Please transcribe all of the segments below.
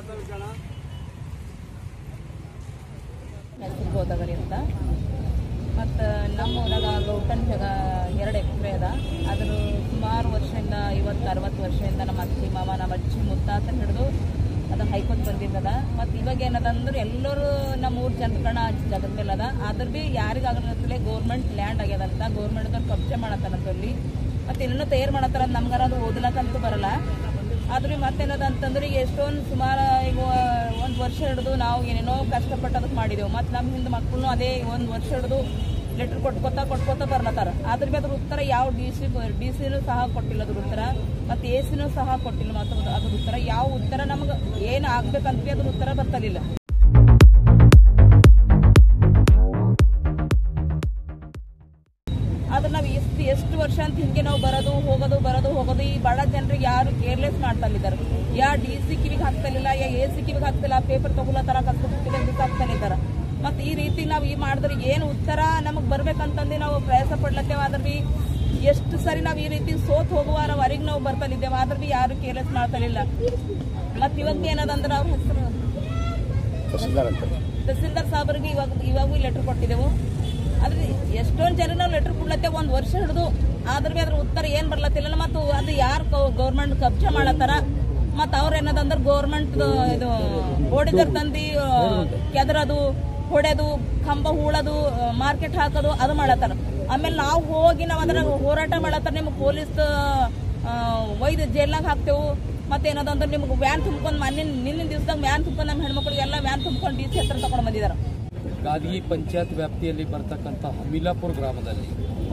ಹೆಸರು ಗೋದಾವರಿ ಅಂತ ಮತ್ತು ನಮ್ಮ ಊರಾಗ ಗೌಟನ್ ಜಾಗ ಎರಡು ಎಕರೆ ಅದ ಅದ್ರ ಸುಮಾರು ವರ್ಷದಿಂದ ಐವತ್ತು ಅರವತ್ತು ವರ್ಷದಿಂದ ನಮ್ಮ ಅತ್ತಿ ಮಾವ ನಮ್ಮ ಅಜ್ಜಿ ಮುತ್ತಾತ ಹಿಡಿದು ಅದು ಹೈಕೋತ್ ಬಂದಿದ್ದದ ಮತ್ತು ಇವಾಗ ಏನದ ಅಂದ್ರೆ ಎಲ್ಲರೂ ನಮ್ಮ ಊರ್ ಜನಕಣ ಜಾಗದ ಮೇಲೆ ಅದ ಆದ್ರ ಭೀ ಯಾರಿಗಾಗಲೇ ಗೌರ್ಮೆಂಟ್ ಲ್ಯಾಂಡ್ ಆಗ್ಯದಂತ ಗೌರ್ಮೆಂಟ್ದವ್ರು ಕಬ್ಜೆ ಮಾಡತ್ತಾರಂತಲ್ಲಿ ಮತ್ತು ಇನ್ನೂ ತಯಾರು ಮಾಡತ್ತಾರ ನಮ್ಗಾರ ಅದು ಓದಲಕ್ಕಂತೂ ಬರಲ್ಲ ಆದ್ರೆ ಮತ್ತೇನದ ಅಂತಂದ್ರೆ ಈಗ ಎಷ್ಟೊಂದು ಸುಮಾರು ಈಗ ಒಂದು ವರ್ಷ ಹಿಡಿದು ನಾವು ಏನೇನೋ ಕಷ್ಟಪಟ್ಟು ಅದಕ್ಕೆ ಮಾಡಿದೆವು ಮತ್ತು ನಮ್ಮ ಹಿಂದೆ ಮಕ್ಕಳು ಅದೇ ಒಂದು ವರ್ಷ ಹಿಡಿದು ಲೆಟರ್ ಕೊಟ್ಕೋತಾ ಕೊಟ್ಕೋತಾ ಬರ್ಲತ್ತಾರ ಅದ್ರ ಬಿ ಅದ್ರ ಉತ್ತರ ಯಾವ ಡಿ ಸಿ ಡಿ ಸಿನೂ ಸಹ ಕೊಟ್ಟಿಲ್ಲ ಅದ್ರ ಉತ್ತರ ಮತ್ತು ಎ ಸಿನೂ ಸಹ ಕೊಟ್ಟಿಲ್ಲ ಮತ್ತು ಅದ್ರ ಉತ್ತರ ಯಾವ ಉತ್ತರ ನಮ್ಗೆ ಏನು ಆಗ್ಬೇಕಂತ ಬಿ ಅದ್ರ ಉತ್ತರ ಬರ್ತಲಿಲ್ಲ ಆದ್ರೆ ನಾವು ಎಷ್ಟು ಎಷ್ಟು ವರ್ಷ ಅಂತ ಹಿಂಗೆ ನಾವು ಬರೋದು ಹೋಗೋದು ಬರೋದು ಹೋಗೋದು ಈ ಬಡ ಜನರಿಗೆ ಯಾರು ಕೇರ್ಲೆಸ್ ಮಾಡ್ತಲಿದ್ದಾರೆ ಯಾ ಡಿ ಸಿ ಕಿವಿಗೆ ಹಾಕ್ತಲಿಲ್ಲ ಯಾ ಎ ಸಿ ಕಿವಿಗೆ ಹಾಕ್ತಿಲ್ಲ ಪೇಪರ್ ತಗೊಳತ್ತಾರ ಕಸ್ಬಿಟ್ಟಿಲ್ಲ ಹಾಕ್ತಲಿದ್ದಾರೆ ಮತ್ತೆ ಈ ರೀತಿ ನಾವು ಈ ಮಾಡಿದ್ರೆ ಏನು ಉತ್ತರ ನಮಗೆ ಬರ್ಬೇಕಂತಂದು ನಾವು ಪ್ರಯಾಸ ಪಡ್ಲತ್ತೇವೆ ಆದ್ರೆ ಬಿ ಎಷ್ಟು ಸರಿ ನಾವು ಈ ರೀತಿ ಸೋತ್ ಹೋಗುವಾರವರೆಗೆ ನಾವು ಬರ್ತಲಿದ್ದೇವೆ ಆದ್ರೆ ಬಿ ಯಾರು ಕೇರ್ಲೆಸ್ ಮಾಡ್ತಲಿಲ್ಲ ಮತ್ತೆ ಇವಾಗ ಬಿ ಏನದಂದ್ರೆ ಅವ್ರ ಹೆಸರು ತಹಸೀಲ್ದಾರ್ ಅಂತ ತಹಸೀಲ್ದಾರ್ ಸಾಹೇಬರಿಗೆ ಇವಾಗ ಇವಾಗೂ ಲೆಟರ್ ಕೊಟ್ಟಿದ್ದೆವು ಆದ್ರೆ ಎಷ್ಟೊಂದು ಜನ ನಾವು ಲೆಟರ್ ಕೊಡ್ಲತ್ತೆ ಒಂದು ವರ್ಷ ಹಿಡಿದು ಆದ್ರೆ ಬಿ ಅದ್ರ ಉತ್ತರ ಏನ್ ಬರ್ಲತ್ತಿಲ್ಲ ಮತ್ತು ಅದು ಯಾರು ಗೌರ್ಮೆಂಟ್ ಕಬ್ಜೆ ಮಾಡತ್ತಾರ ಮತ್ತು ಅವ್ರ ಏನದಂದ್ರೆ ಗೌರ್ಮೆಂಟ್ ಇದು ಓಡಿದರ್ ತಂದು ಕೆದರದು ಹೊಡೆದು ಕಂಬ ಹೂಳೋದು ಮಾರ್ಕೆಟ್ ಹಾಕೋದು ಅದು ಮಾಡತ್ತಾರ ಆಮೇಲೆ ನಾವು ಹೋಗಿ ನಾವು ಅದ್ರಾಗ ಹೋರಾಟ ಮಾಡತ್ತಾರ ನಿಮ್ಗೆ ಪೊಲೀಸ್ ಒಯ್ದು ಜೈಲ್ನಾಗ ಹಾಕ್ತೇವು ಮತ್ತೇನದಂದ್ರೆ ನಿಮ್ಗೆ ವ್ಯಾನ್ ತುಂಬ್ಕೊಂಡು ಮಣ್ಣಿನ ನಿನ್ನಿನ ದಿವಸದಾಗ ವ್ಯಾನ್ ತುಂಬ್ಕೊಂಡು ನಮ್ಮ ಹೆಣ್ಮಕ್ಳಿಗೆಲ್ಲ ವ್ಯಾನ್ ತುಂಬ್ಕೊಂಡು ಡಿ ಸಿ ಹತ್ರ ತಗೊಂಡು ಬಂದಿದ್ದಾರೆ ಗಾದಗಿ ಪಂಚಾಯತ್ ವ್ಯಾಪ್ತಿಯಲ್ಲಿ ಬರ್ತಕ್ಕಂಥ ಹಮಿಲಾಪುರ ಗ್ರಾಮದಲ್ಲಿ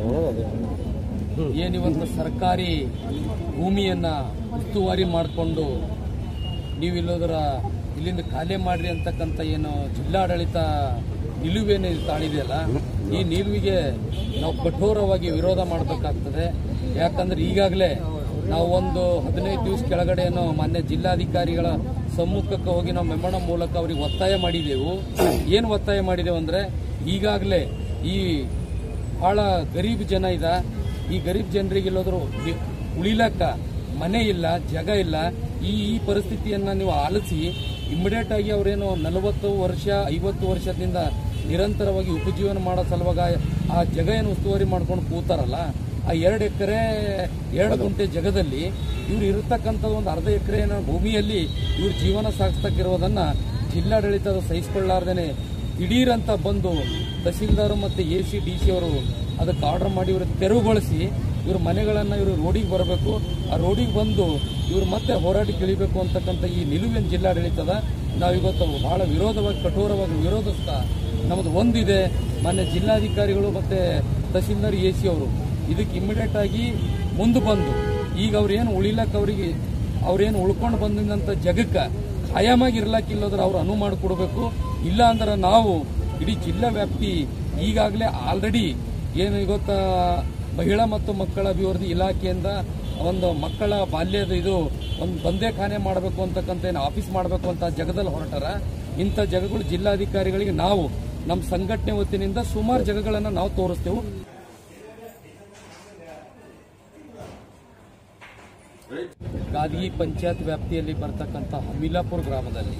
ಏನಿವತ್ತು ಸರ್ಕಾರಿ ಭೂಮಿಯನ್ನ ಉಸ್ತುವಾರಿ ಮಾಡಿಕೊಂಡು ನೀವು ಇಲ್ಲೋದರ ಇಲ್ಲಿಂದ ಖಾಲಿ ಮಾಡ್ರಿ ಅಂತಕ್ಕಂಥ ಏನು ಜಿಲ್ಲಾಡಳಿತ ನಿಲುವೇನು ತಾಳಿದೆಯಲ್ಲ ಈ ನಿಲುವಿಗೆ ನಾವು ಕಠೋರವಾಗಿ ವಿರೋಧ ಮಾಡಬೇಕಾಗ್ತದೆ ಯಾಕಂದ್ರೆ ಈಗಾಗಲೇ ನಾವು ಒಂದು ಹದಿನೈದು ದಿವಸ ಕೆಳಗಡೆಯನ್ನು ಮಾನ್ಯ ಜಿಲ್ಲಾಧಿಕಾರಿಗಳ ಸಮ್ಮುಖಕ್ಕೆ ಹೋಗಿ ನಾವು ಮೆಮಣ ಮೂಲಕ ಅವರಿಗೆ ಒತ್ತಾಯ ಮಾಡಿದೆವು ಏನು ಒತ್ತಾಯ ಮಾಡಿದೆವು ಅಂದ್ರೆ ಈಗಾಗಲೇ ಈ ಬಹಳ ಗರೀಬ್ ಜನ ಇದ ಈ ಗರೀಬ್ ಜನರಿಗೆ ಎಲ್ಲೋದ್ರು ವಿ- ಉಳಿಲಕ್ಕ ಮನೆ ಇಲ್ಲ ಜಾಗ ಇಲ್ಲ ಈ ಈ ಪರಿಸ್ಥಿತಿಯನ್ನ ನೀವು ಆಲಿಸಿ ಇಮಿಡಿಯೇಟ್ ಆಗಿ ಅವರೇನು ನಲವತ್ತು ವರ್ಷ ಐವತ್ತು ವರ್ಷದಿಂದ ನಿರಂತರವಾಗಿ ಉಪಜೀವನ ಮಾಡೋ ಸಲುವಾಗ ಆ ಜಾಗ ಏನು ಉಸ್ತುವಾರಿ ಮಾಡ್ಕೊಂಡು ಕೂತಾರಲ್ಲ ಆ ಎರಡು ಎಕರೆ ಎರಡು ಗುಂಟೆ ಜಗದಲ್ಲಿ ಇವ್ರು ಇರತಕ್ಕಂಥ ಒಂದು ಅರ್ಧ ಎಕರೆ ಭೂಮಿಯಲ್ಲಿ ಇವ್ರ ಜೀವನ ಸಾಗಿಸ್ತಕ್ಕಿರೋದನ್ನ ಜಿಲ್ಲಾಡಳಿತದ ಸಹಿಸಿಕೊಳ್ಳಾರ್ದೇನೆ ದಿಢೀರ್ ಅಂತ ಬಂದು ತಹಸೀಲ್ದಾರ್ ಮತ್ತೆ ಎ ಸಿ ಡಿ ಸಿ ಅವರು ಅದಕ್ಕೆ ಆರ್ಡರ್ ಮಾಡಿ ಇವರು ತೆರವುಗೊಳಿಸಿ ಇವ್ರ ಮನೆಗಳನ್ನ ಇವರು ರೋಡಿಗೆ ಬರಬೇಕು ಆ ರೋಡಿಗೆ ಬಂದು ಇವ್ರು ಮತ್ತೆ ಹೋರಾಟಕ್ಕೆ ಇಳಿಬೇಕು ಅಂತಕ್ಕಂಥ ಈ ನಿಲುವಿನ ಜಿಲ್ಲಾಡಳಿತದ ನಾವಿವತ್ತು ಬಹಳ ವಿರೋಧವಾಗಿ ಕಠೋರವಾಗಿ ವಿರೋಧಿಸ್ತಾ ನಮ್ಮದು ಒಂದಿದೆ ಮಾನ್ಯ ಜಿಲ್ಲಾಧಿಕಾರಿಗಳು ಮತ್ತೆ ತಹಸೀಲ್ದಾರ್ ಎ ಸಿ ಅವರು ಇದಕ್ಕೆ ಇಮಿಡಿಯೇಟ್ ಆಗಿ ಮುಂದೆ ಬಂದು ಈಗ ಅವ್ರೇನು ಉಳಿಲಕ್ಕ ಅವರಿಗೆ ಅವ್ರೇನು ಉಳ್ಕೊಂಡು ಬಂದಂತ ಜಗಕ್ಕೆ ಖಾಯಮಾಗಿ ಇರ್ಲಕ್ಕ ಇಲ್ಲದ್ರ ಅವ್ರು ಅನುವು ಮಾಡಿಕೊಡ್ಬೇಕು ಇಲ್ಲ ಅಂದ್ರೆ ನಾವು ಇಡೀ ಜಿಲ್ಲಾ ವ್ಯಾಪ್ತಿ ಈಗಾಗಲೇ ಆಲ್ರೆಡಿ ಏನು ಗೊತ್ತಾ ಮಹಿಳಾ ಮತ್ತು ಮಕ್ಕಳ ಅಭಿವೃದ್ಧಿ ಇಲಾಖೆಯಿಂದ ಒಂದು ಮಕ್ಕಳ ಬಾಲ್ಯದ ಇದು ಒಂದು ಬಂದೇಖಾನೆ ಮಾಡಬೇಕು ಅಂತಕ್ಕಂಥ ಏನು ಆಫೀಸ್ ಮಾಡಬೇಕು ಅಂತ ಜಗದಲ್ಲಿ ಹೊರಟಾರ ಇಂಥ ಜಗಗಳು ಜಿಲ್ಲಾಧಿಕಾರಿಗಳಿಗೆ ನಾವು ನಮ್ಮ ಸಂಘಟನೆ ವತಿಯಿಂದ ಸುಮಾರು ಜಗಗಳನ್ನು ನಾವು ತೋರಿಸ್ತೇವೆ ಗಾದಗಿ ಪಂಚಾಯತ್ ವ್ಯಾಪ್ತಿಯಲ್ಲಿ ಬರ್ತಕ್ಕಂಥ ಹಮಿಲಾಪುರ ಗ್ರಾಮದಲ್ಲಿ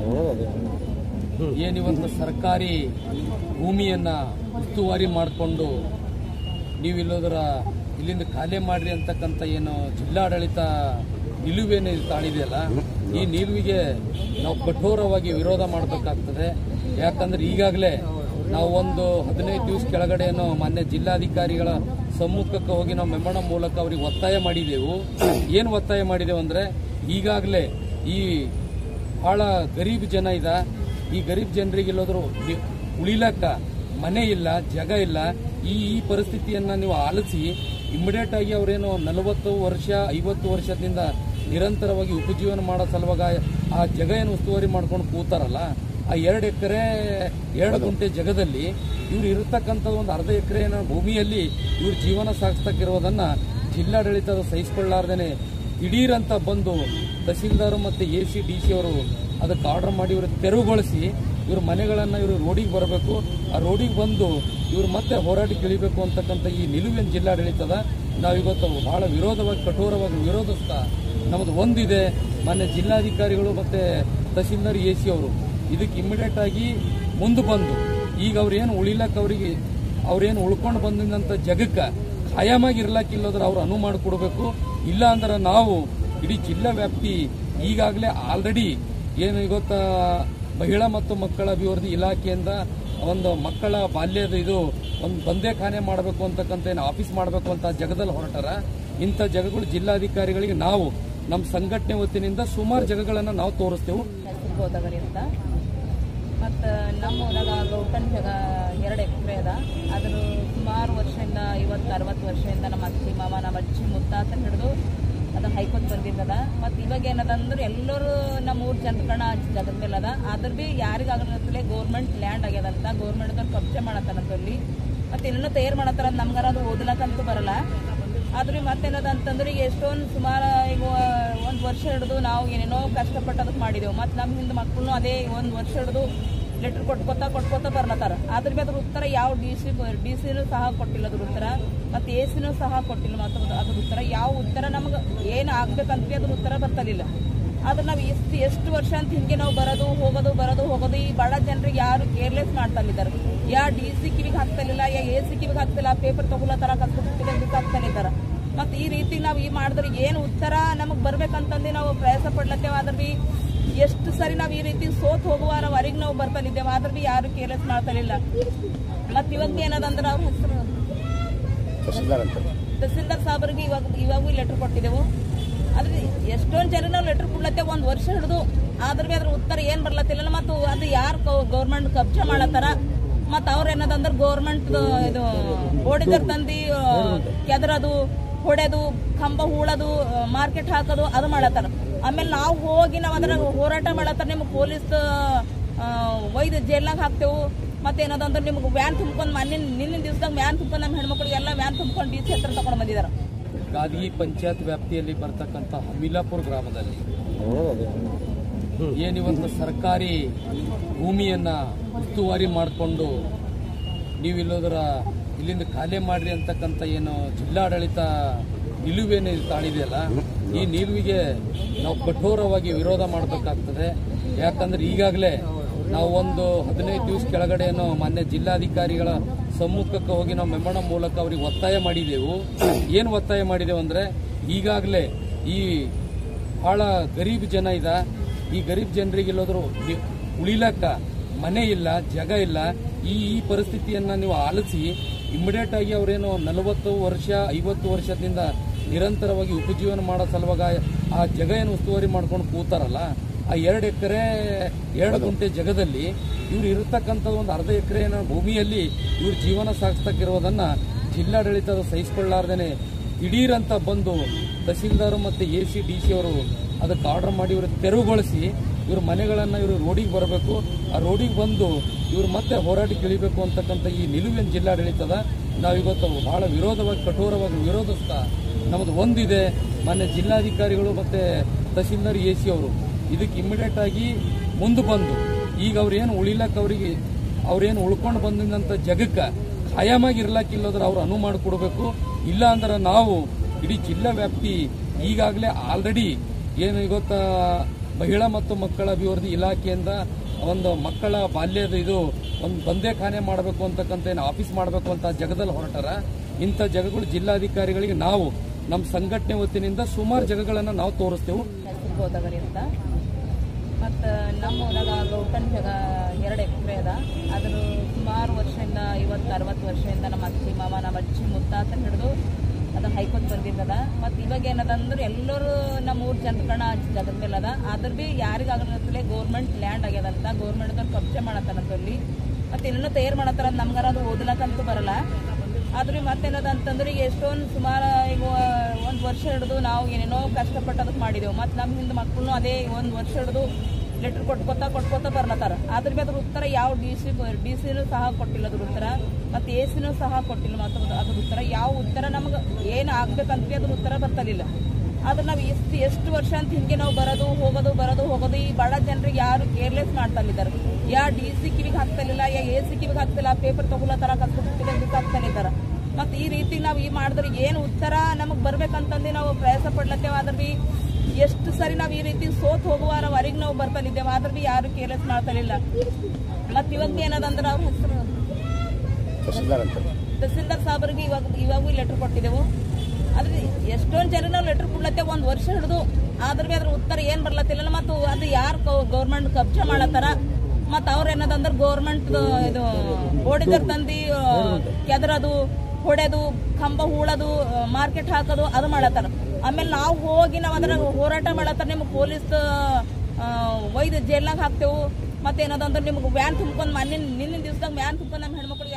ಏನಿವತ್ತು ಸರ್ಕಾರಿ ಭೂಮಿಯನ್ನ ಉಸ್ತುವಾರಿ ಮಾಡಿಕೊಂಡು ನೀವು ಇಲ್ಲೋದರ ಇಲ್ಲಿಂದ ಖಾಲಿ ಮಾಡ್ರಿ ಅಂತಕ್ಕಂಥ ಏನು ಜಿಲ್ಲಾಡಳಿತ ನಿಲುವೇನು ತಾಳಿದೆಯಲ್ಲ ಈ ನಿಲುವಿಗೆ ನಾವು ಕಠೋರವಾಗಿ ವಿರೋಧ ಮಾಡಬೇಕಾಗ್ತದೆ ಯಾಕಂದ್ರೆ ಈಗಾಗಲೇ ನಾವು ಒಂದು ಹದಿನೈದು ದಿವಸ ಕೆಳಗಡೆಯನ್ನು ಮಾನ್ಯ ಜಿಲ್ಲಾಧಿಕಾರಿಗಳ ಸಮ್ಮುಖಕ್ಕೆ ಹೋಗಿ ನಾವು ಮೆಮಣ ಮೂಲಕ ಅವರಿಗೆ ಒತ್ತಾಯ ಮಾಡಿದೆವು ಏನು ಒತ್ತಾಯ ಮಾಡಿದೆವು ಅಂದ್ರೆ ಈಗಾಗಲೇ ಈ ಬಹಳ ಗರೀಬ್ ಜನ ಇದ ಈ ಗರೀಬ್ ಜನರಿಗೆ ಎಲ್ಲೋದ್ರು ವಿ- ಉಳಿಲಕ್ಕ ಮನೆ ಇಲ್ಲ ಜಾಗ ಇಲ್ಲ ಈ ಈ ಪರಿಸ್ಥಿತಿಯನ್ನ ನೀವು ಆಲಿಸಿ ಇಮಿಡಿಯೇಟ್ ಆಗಿ ಅವರೇನು ನಲವತ್ತು ವರ್ಷ ಐವತ್ತು ವರ್ಷದಿಂದ ನಿರಂತರವಾಗಿ ಉಪಜೀವನ ಮಾಡೋ ಸಲುವಾಗ ಆ ಜಾಗ ಏನು ಉಸ್ತುವಾರಿ ಮಾಡ್ಕೊಂಡು ಕೂತಾರಲ್ಲ ಆ ಎರಡು ಎಕರೆ ಎರಡು ಗುಂಟೆ ಜಗದಲ್ಲಿ ಇವ್ರು ಇರತಕ್ಕಂಥ ಒಂದು ಅರ್ಧ ಎಕರೆ ಭೂಮಿಯಲ್ಲಿ ಇವ್ರ ಜೀವನ ಸಾಗಿಸ್ತಕ್ಕಿರೋದನ್ನ ಜಿಲ್ಲಾಡಳಿತದ ಸಹಿಸಿಕೊಳ್ಳಾರ್ದೇನೆ ದಿಢೀರ್ ಅಂತ ಬಂದು ತಹಸೀಲ್ದಾರ್ ಮತ್ತೆ ಎ ಸಿ ಡಿ ಸಿ ಅವರು ಅದಕ್ಕೆ ಆರ್ಡರ್ ಮಾಡಿ ಇವರು ತೆರವುಗೊಳಿಸಿ ಇವ್ರ ಮನೆಗಳನ್ನ ಇವರು ರೋಡಿಗೆ ಬರಬೇಕು ಆ ರೋಡಿಗೆ ಬಂದು ಇವ್ರು ಮತ್ತೆ ಹೋರಾಟಕ್ಕೆ ಇಳಿಬೇಕು ಅಂತಕ್ಕಂಥ ಈ ನಿಲುವಿನ ಜಿಲ್ಲಾಡಳಿತದ ನಾವಿವತ್ತು ಬಹಳ ವಿರೋಧವಾಗಿ ಕಠೋರವಾಗಿ ವಿರೋಧಿಸ್ತಾ ನಮ್ಮದು ಒಂದಿದೆ ಮಾನ್ಯ ಜಿಲ್ಲಾಧಿಕಾರಿಗಳು ಮತ್ತೆ ತಹಸೀಲ್ದಾರ್ ಎ ಸಿ ಅವರು ಇದಕ್ಕೆ ಇಮಿಡಿಯೇಟ್ ಆಗಿ ಮುಂದೆ ಬಂದು ಈಗ ಅವ್ರೇನು ಉಳಿಲಕ್ಕ ಅವರಿಗೆ ಅವ್ರೇನು ಉಳ್ಕೊಂಡು ಬಂದಂತ ಜಗಕ್ಕೆ ಖಾಯಮಾಗಿ ಇರ್ಲಕ್ಕ ಇಲ್ಲದ್ರ ಅವ್ರು ಅನುವು ಮಾಡಿಕೊಡ್ಬೇಕು ಇಲ್ಲ ಅಂದ್ರೆ ನಾವು ಇಡೀ ಜಿಲ್ಲಾ ವ್ಯಾಪ್ತಿ ಈಗಾಗಲೇ ಆಲ್ರೆಡಿ ಏನು ಇವತ್ತ ಮಹಿಳಾ ಮತ್ತು ಮಕ್ಕಳ ಅಭಿವೃದ್ಧಿ ಇಲಾಖೆಯಿಂದ ಒಂದು ಮಕ್ಕಳ ಬಾಲ್ಯದ ಇದು ಒಂದು ಬಂದೇ ಖಾನೆ ಮಾಡಬೇಕು ಅಂತಕ್ಕಂಥ ಏನು ಆಫೀಸ್ ಮಾಡಬೇಕು ಅಂತ ಜಗದಲ್ಲಿ ಹೊರಟಾರ ಇಂಥ ಜಗಗಳು ಜಿಲ್ಲಾಧಿಕಾರಿಗಳಿಗೆ ನಾವು ನಮ್ಮ ಸಂಘಟನೆ ವತಿಯಿಂದ ಸುಮಾರು ಜಗಗಳನ್ನು ನಾವು ತೋರಿಸ್ತೇವೆ ಹೆಸರು ಗೋದಾವರಿ ಅಂತ ಮತ್ತು ನಮ್ಮ ಊರಾಗ ಲೋಟನ್ ಜಾಗ ಎರಡು ಎಕರೆ ಅದ ಅದ್ರ ಸುಮಾರು ವರ್ಷದಿಂದ ಐವತ್ತು ಅರವತ್ತು ವರ್ಷದಿಂದ ನಮ್ಮ ಅಜ್ಜಿ ಮಾವ ನಮ್ಮ ಅಜ್ಜಿ ಮುತ್ತಾತನ ಹಿಡಿದು ಅದು ಹೈಕೋರ್ಟ್ ಬಂದಿದ್ದದ ಮತ್ತು ಇವಾಗ ಏನದ ಅಂದ್ರೆ ಎಲ್ಲರೂ ನಮ್ಮ ಊರ್ ಜನಕಣ ಜಾಗದ ಮೇಲೆ ಅದ ಆದ್ರ ಭೀ ಯಾರಿಗಾಗಲೇ ಗೌರ್ಮೆಂಟ್ ಲ್ಯಾಂಡ್ ಆಗ್ಯದಂತ ಗೌರ್ಮೆಂಟ್ದವ್ರು ಕಬ್ಜೆ ಮಾಡತ್ತಾರಂತ ಅಲ್ಲಿ ಮತ್ತು ಇನ್ನೂ ತಯಾರು ಮಾಡತ್ತಾರ ನಮ್ಗಾರ ಅದು ಓದ್ಲಕ್ಕಂತೂ ಬರಲ್ಲ ಆದ್ರೆ ಮತ್ತೇನದ ಅಂತಂದ್ರೆ ಈಗ ಎಷ್ಟೊಂದು ಸುಮಾರು ಈಗ ಒಂದು ವರ್ಷ ಹಿಡಿದು ನಾವು ಏನೇನೋ ಕಷ್ಟಪಟ್ಟು ಅದಕ್ಕೆ ಮಾಡಿದೆವು ಮತ್ತು ನಮ್ಮ ಹಿಂದೆ ಮಕ್ಕಳು ಅದೇ ಒಂದು ವರ್ಷ ಹಿಡಿದು ಲೆಟ್ರ್ ಕೊಟ್ಕೋತಾ ಕೊಟ್ಕೋತಾ ಬರ್ಲತ್ತಾರ ಅದ್ರ ಮೇಲೆ ಅದ್ರ ಉತ್ತರ ಯಾವ ಡಿ ಸಿ ಡಿ ಸಿನೂ ಸಹ ಕೊಟ್ಟಿಲ್ಲ ಅದ್ರ ಉತ್ತರ ಮತ್ತು ಎ ಸಿನೂ ಸಹ ಕೊಟ್ಟಿಲ್ಲ ಮತ್ತು ಅದ್ರ ಉತ್ತರ ಯಾವ ಉತ್ತರ ನಮ್ಗೆ ಏನು ಆಗ್ಬೇಕಂತ ಅದ್ರ ಉತ್ತರ ಬರ್ತಲಿಲ್ಲ ಆದ್ರೆ ನಾವು ಎಷ್ಟು ಎಷ್ಟು ವರ್ಷ ಅಂತ ಹಿಂಗೆ ನಾವು ಬರೋದು ಹೋಗೋದು ಬರೋದು ಹೋಗೋದು ಈ ಬಡ ಜನರಿಗೆ ಯಾರು ಕೇರ್ಲೆಸ್ ಮಾಡ್ತಾನಿದ್ದಾರೆ ಯಾ ಡಿ ಸಿ ಕಿವಿಗೆ ಹಾಕ್ತಲಿಲ್ಲ ಯಾ ಎ ಸಿ ಕಿವಿಗೆ ಹಾಕ್ತಿಲ್ಲ ಪೇಪರ್ ತಗೊಳತ್ತಾರ ಕಲ್ತ್ಬಿಟ್ಟು ಹಾಕ್ತಾನಿದ್ದಾರೆ ಮತ್ತು ಈ ರೀತಿ ನಾವು ಈ ಮಾಡಿದ್ರೆ ಏನು ಉತ್ತರ ನಮಗೆ ಬರ್ಬೇಕಂತಂದು ನಾವು ಪ್ರಯಾಸ ಪಡ್ಲತ್ತೇವೆ ಆದ್ರೆ ಬಿ ಎಷ್ಟು ಸರಿ ನಾವು ಈ ರೀತಿ ಸೋತ್ ಹೋಗುವಾರವರೆಗೆ ನಾವು ಬರ್ತಾನಿದ್ದೇವೆ ಆದ್ರೆ ಬಿ ಯಾರು ಕೇರ್ಲೆಸ್ ಮಾಡ್ತಾನಿಲ್ಲ ಮತ್ತು ಇವಾಗ ಏನದಂದ್ರೆ ಅವ್ರ ಹೆಸರು ತಹಸೀಲ್ದಾರ್ ಅಂತ ತಹಸೀಲ್ದಾರ್ ಸಾಹೇಬ್ರಿಗೆ ಇವಾಗ ಇವಾಗೂ ಲೆಟರ್ ಕೊಟ್ಟಿದ್ದೆವು ಆದ್ರೆ ಎಷ್ಟೊಂದು ಜನ ನಾವು ಲೆಟರ್ ಕೊಡ್ಲತ್ತೇವೆ ಒಂದು ವರ್ಷ ಹಿಡಿದು ಆದ್ರೆ ಬಿ ಅದ್ರ ಉತ್ತರ ಏನು ಬರ್ಲತ್ತಿಲ್ಲ ಮತ್ತು ಅದು ಯಾರು ಗೌರ್ಮೆಂಟ್ ಕಬ್ಜೆ ಮಾಡತ್ತಾರ ಮತ್ತು ಅವ್ರು ಏನದಂದ್ರೆ ಗೌರ್ಮೆಂಟ್ ಇದು ಓಡಿದರ್ ತಂದು ಕೆದರದು ಹೊಡೆದು ಕಂಬ ಹೂಳೋದು ಮಾರ್ಕೆಟ್ ಹಾಕೋದು ಅದು ಮಾಡತ್ತಾರ ಆಮೇಲೆ ನಾವು ಹೋಗಿ ನಾವು ಅದ್ರ ಹೋರಾಟ ಮಾಡತ್ತಾರ ನಿಮ್ಗೆ ಪೊಲೀಸ್ ಒಯ್ದು ಜೈಲ್ನಾಗ ಹಾಕ್ತೇವು ಮತ್ತೇನದಂದ್ರೆ ನಿಮ್ಗೆ ವ್ಯಾನ್ ತುಂಬ್ಕೊಂಡು ಮೊನ್ನೆ ನಿನ್ನಿನ ದಿವಸದಾಗ ವ್ಯಾನ್ ತುಂಬ್ಕೊಂಡು ನಮ್ಮ ಹೆಣ್ಮಕ್ಳಿಗೆ ಎಲ್ಲ ವ್ಯಾನ್ ತುಂಬ್ಕೊಂಡು ಡಿ ಸಿ ಹತ್ರ ತಗೊಂಡು ಬಂದಿದ್ದಾರೆ ಗಾದಗಿ ಪಂಚಾಯತ್ ವ್ಯಾಪ್ತಿಯಲ್ಲಿ ಬರ್ತಕ್ಕಂಥ ಹಮಿಲಾಪುರ ಗ್ರಾಮದಲ್ಲಿ ಏನಿವತ್ತು ಸರ್ಕಾರಿ ಭೂಮಿಯನ್ನ ಉಸ್ತುವಾರಿ ಮಾಡಿಕೊಂಡು ನೀವಿಲ್ಲೋದರ ಇಲ್ಲಿಂದ ಖಾಲಿ ಮಾಡ್ರಿ ಅಂತಕ್ಕಂಥ ಏನು ಜಿಲ್ಲಾಡಳಿತ ನಿಲುವೇನು ತಾಳಿದೆಯಲ್ಲ ಈ ನಿಲುವಿಗೆ ನಾವು ಕಠೋರವಾಗಿ ವಿರೋಧ ಮಾಡಬೇಕಾಗ್ತದೆ ಯಾಕಂದ್ರೆ ಈಗಾಗಲೇ ನಾವು ಒಂದು ಹದಿನೈದು ದಿವಸ ಕೆಳಗಡೆಯನ್ನು ಮಾನ್ಯ ಜಿಲ್ಲಾಧಿಕಾರಿಗಳ ಸಮ್ಮುಖಕ್ಕೆ ಹೋಗಿ ನಾವು ಮೆಮೊಣ ಮೂಲಕ ಅವರಿಗೆ ಒತ್ತಾಯ ಮಾಡಿದೆವು ಏನು ಒತ್ತಾಯ ಮಾಡಿದೆವು ಅಂದ್ರೆ ಈಗಾಗಲೇ ಈ ಬಹಳ ಗರೀಬ್ ಜನ ಇದ ಈ ಗರೀಬ್ ಜನರಿಗೆ ಎಲ್ಲೋದ್ರು ನಿ- ಉಳಿಲಕ್ಕ ಮನೆ ಇಲ್ಲ ಜಾಗ ಇಲ್ಲ ಈ ಈ ಪರಿಸ್ಥಿತಿಯನ್ನ ನೀವು ಆಲಿಸಿ ಇಮಿಡಿಯೇಟ್ ಆಗಿ ಅವರೇನು ನಲವತ್ತು ವರ್ಷ ಐವತ್ತು ವರ್ಷದಿಂದ ನಿರಂತರವಾಗಿ ಉಪಜೀವನ ಮಾಡೋ ಸಲುವಾಗ ಆ ಜಾಗ ಏನು ಉಸ್ತುವಾರಿ ಮಾಡ್ಕೊಂಡು ಕೂತಾರಲ್ಲ ಆ ಎರಡು ಎಕರೆ ಎರಡು ಗುಂಟೆ ಜಗದಲ್ಲಿ ಇವ್ರು ಇರತಕ್ಕಂಥ ಒಂದು ಅರ್ಧ ಎಕರೆ ಭೂಮಿಯಲ್ಲಿ ಇವ್ರ ಜೀವನ ಸಾಗಿಸ್ತಕ್ಕಿರೋದನ್ನ ಜಿಲ್ಲಾಡಳಿತದ ಸಹಿಸಿಕೊಳ್ಳಾರ್ದೇನೆ ದಿಢೀರಂತ ಬಂದು ತಹಸೀಲ್ದಾರ್ ಮತ್ತೆ ಎ ಸಿ ಡಿ ಸಿ ಅವರು ಅದಕ್ಕೆ ಆರ್ಡರ್ ಮಾಡಿ ಇವರು ತೆರವುಗೊಳಿಸಿ ಇವ್ರ ಮನೆಗಳನ್ನ ಇವರು ರೋಡಿಗೆ ಬರಬೇಕು ಆ ರೋಡಿಗೆ ಬಂದು ಇವ್ರು ಮತ್ತೆ ಹೋರಾಟಕ್ಕೆ ಇಳಿಬೇಕು ಅಂತಕ್ಕಂಥ ಈ ನಿಲುವಿನ ಜಿಲ್ಲಾಡಳಿತದ ನಾವು ಇವತ್ತು ಬಹಳ ವಿರೋಧವಾಗಿ ಕಠೋರವಾಗಿ ವಿರೋಧಿಸ್ತಾ ನಮ್ಮದು ಒಂದಿದೆ ಮಾನ್ಯ ಜಿಲ್ಲಾಧಿಕಾರಿಗಳು ಮತ್ತೆ ತಹಸೀಲ್ದಾರ್ ಎ ಸಿ ಅವರು ಇದಕ್ಕೆ ಇಮಿಡಿಯೇಟ್ ಆಗಿ ಮುಂದೆ ಬಂದು ಈಗ ಅವ್ರೇನು ಉಳಿಲಕ್ಕ ಅವರಿಗೆ ಅವ್ರೇನು ಉಳ್ಕೊಂಡು ಬಂದಂತ ಜಗಕ್ಕೆ ಖಾಯಮಾಗಿ ಇರ್ಲಕ್ಕ ಇಲ್ಲದ್ರ ಅವ್ರು ಅನುವು ಮಾಡಿಕೊಡ್ಬೇಕು ಇಲ್ಲ ಅಂದ್ರೆ ನಾವು ಇಡೀ ಜಿಲ್ಲಾ ವ್ಯಾಪ್ತಿ ಈಗಾಗಲೇ ಆಲ್ರೆಡಿ ಏನು ಇವತ್ತ ಮಹಿಳಾ ಮತ್ತು ಮಕ್ಕಳ ಅಭಿವೃದ್ಧಿ ಇಲಾಖೆಯಿಂದ ಒಂದು ಮಕ್ಕಳ ಬಾಲ್ಯದ ಇದು ಒಂದು ಬಂದೇ ಖಾನೆ ಮಾಡಬೇಕು ಅಂತಕ್ಕಂಥ ಏನು ಆಫೀಸ್ ಮಾಡಬೇಕು ಅಂತ ಜಗದಲ್ಲಿ ಹೊರಟಾರ ಇಂಥ ಜಗಗಳು ಜಿಲ್ಲಾಧಿಕಾರಿಗಳಿಗೆ ನಾವು ನಮ್ಮ ಸಂಘಟನೆ ವತಿಯಿಂದ ಸುಮಾರು ಜಗಗಳನ್ನು ನಾವು ತೋರಿಸ್ತೇವೆ ಹೆಸರು ಗೋದಾವರಿ ಅಂತ ಮತ್ತು ನಮ್ಮ ಊರಾಗ ಲೋಟನ್ ಜಾಗ ಎರಡು ಎಕರೆ ಅದ ಅದ್ರ ಸುಮಾರು ವರ್ಷದಿಂದ ಐವತ್ತು ಅರವತ್ತು ವರ್ಷದಿಂದ ನಮ್ಮ ಅಜ್ಜಿ ಮಾವ ನಮ್ಮ ಅಜ್ಜಿ ಮುತ್ತಾತನ ಹಿಡಿದು ಅದು ಹೈಕೋರ್ಟ್ ಬಂದಿದ್ದದ ಮತ್ತು ಇವಾಗ ಏನದ ಅಂದ್ರೆ ಎಲ್ಲರೂ ನಮ್ಮ ಊರ್ ಜನಕಣ ಜಾಗದ ಮೇಲೆ ಅದ ಆದ್ರ ಭೀ ಯಾರಿಗಾಗಲೇ ಗೌರ್ಮೆಂಟ್ ಲ್ಯಾಂಡ್ ಆಗ್ಯದಂತ ಗೌರ್ಮೆಂಟ್ದವ್ರು ಕಬ್ಜೆ ಮಾಡತ್ತಾರಂತ ಅಲ್ಲಿ ಮತ್ತು ಇನ್ನೂ ತಯಾರು ಮಾಡತ್ತಾರ ನಮ್ಗಾರ ಅದು ಓದ್ಲಕ್ಕಂತೂ ಬರಲ್ಲ ಆದ್ರೆ ಮತ್ತೇನದ ಅಂತಂದ್ರೆ ಈಗ ಎಷ್ಟೊಂದು ಸುಮಾರು ಈಗ ಒಂದು ವರ್ಷ ಹಿಡಿದು ನಾವು ಏನೇನೋ ಕಷ್ಟಪಟ್ಟು ಅದಕ್ಕೆ ಮಾಡಿದೆವು ಮತ್ತು ನಮ್ಮ ಹಿಂದೆ ಮಕ್ಕಳು ಅದೇ ಒಂದು ವರ್ಷ ಹಿಡಿದು ಲೆಟ್ರ್ ಕೊಟ್ಕೋತಾ ಕೊಟ್ಕೋತಾ ಬರ್ಲತ್ತಾರ ಅದ್ರ ಮೇಲೆ ಅದ್ರ ಉತ್ತರ ಯಾವ ಡಿ ಸಿ ಡಿ ಸಿನೂ ಸಹ ಕೊಟ್ಟಿಲ್ಲ ಅದ್ರ ಉತ್ತರ ಮತ್ತು ಎ ಸಿನೂ ಸಹ ಕೊಟ್ಟಿಲ್ಲ ಮತ್ತು ಅದ್ರ ಉತ್ತರ ಯಾವ ಉತ್ತರ ನಮ್ಗೆ ಏನು ಆಗ್ಬೇಕಂತ ಅದ್ರ ಉತ್ತರ ಬರ್ತಲಿಲ್ಲ ಆದ್ರೆ ನಾವು ಎಷ್ಟು ಎಷ್ಟು ವರ್ಷ ಅಂತ ಹಿಂಗೆ ನಾವು ಬರೋದು ಹೋಗೋದು ಬರೋದು ಹೋಗೋದು ಈ ಬಡ ಜನರಿಗೆ ಯಾರು ಕೇರ್ಲೆಸ್ ಮಾಡ್ತಾನಿದ್ದಾರೆ ಯಾ ಡಿ ಸಿ ಕಿವಿಗೆ ಹಾಕ್ತಲಿಲ್ಲ ಯಾ ಎ ಸಿ ಕಿವಿಗೆ ಹಾಕ್ತಿಲ್ಲ ಪೇಪರ್ ತಗೊಳತ್ತಾರ ಕಲ್ತ್ಬಿಟ್ಟು ಹಾಕ್ತಾನಿದ್ದಾರೆ ಮತ್ತು ಈ ರೀತಿ ನಾವು ಈ ಮಾಡಿದ್ರೆ ಏನು ಉತ್ತರ ನಮಗೆ ಬರ್ಬೇಕಂತಂದು ನಾವು ಪ್ರಯಾಸ ಪಡ್ಲತ್ತೇವೆ ಆದ್ರೆ ಬಿ ಎಷ್ಟು ಸರಿ ನಾವು ಈ ರೀತಿ ಸೋತ್ ಹೋಗುವಾರವರೆಗೆ ನಾವು ಬರ್ತಾನಿದ್ದೇವೆ ಆದ್ರೆ ಬಿ ಯಾರು ಕೇರ್ಲೆಸ್ ಮಾಡ್ತಾನಿಲ್ಲ ಮತ್ತೆ ಇವಾಗ ಏನದಂದ್ರೆ ಅವ್ರ ಹೆಸರು ತಹಸೀಲ್ದಾರ್ ಅಂತ ತಹಸೀಲ್ದಾರ್ ಸಾಹೇಬ್ರಿಗೆ ಇವಾಗ ಇವಾಗೂ ಲೆಟರ್ ಕೊಟ್ಟಿದ್ದೆವು ಆದ್ರೆ ಎಷ್ಟೊಂದು ಜನ ನಾವು ಲೆಟರ್ ಕೊಡ್ಲತ್ತೇವೆ ಒಂದು ವರ್ಷ ಹಿಡಿದು ಆದ್ರೆ ಬಿ ಅದ್ರ ಉತ್ತರ ಏನ್ ಬರ್ಲತ್ತಿಲ್ಲ ಮತ್ತು ಅದು ಯಾರು ಗೌರ್ಮೆಂಟ್ ಕಬ್ಜಾ ಮಾಡತ್ತಾರ ಮತ್ತು ಅವ್ರ ಏನದಂದ್ರೆ ಗೌರ್ಮೆಂಟ್ ಇದು ಓಡಿದರ್ ತಂದು ಕೆದರದು ಹೊಡೆದು ಕಂಬ ಹೂಳೋದು ಮಾರ್ಕೆಟ್ ಹಾಕೋದು ಅದು ಮಾಡತ್ತಾರ ಆಮೇಲೆ ನಾವು ಹೋಗಿ ನಾವು ಅದ್ರ ಹೋರಾಟ ಮಾಡತ್ತಾರ ನಿಮ್ಗೆ ಪೊಲೀಸ್ ಒಯ್ದು ಜೈಲ್ನಾಗ ಹಾಕ್ತೇವು ಮತ್ತೇನದಂದ್ರೆ ನಿಮ್ಗೆ ವ್ಯಾನ್ ತುಂಬ್ಕೊಂಡು ಮೊನ್ನೆ ನಿನ್ನಿನ ದಿವಸದಾಗ ವ್ಯಾನ್ ತುಂಬ್ಕೊಂಡು ನಮ್ಮ ಹೆಣ್ಮಕ್ಳು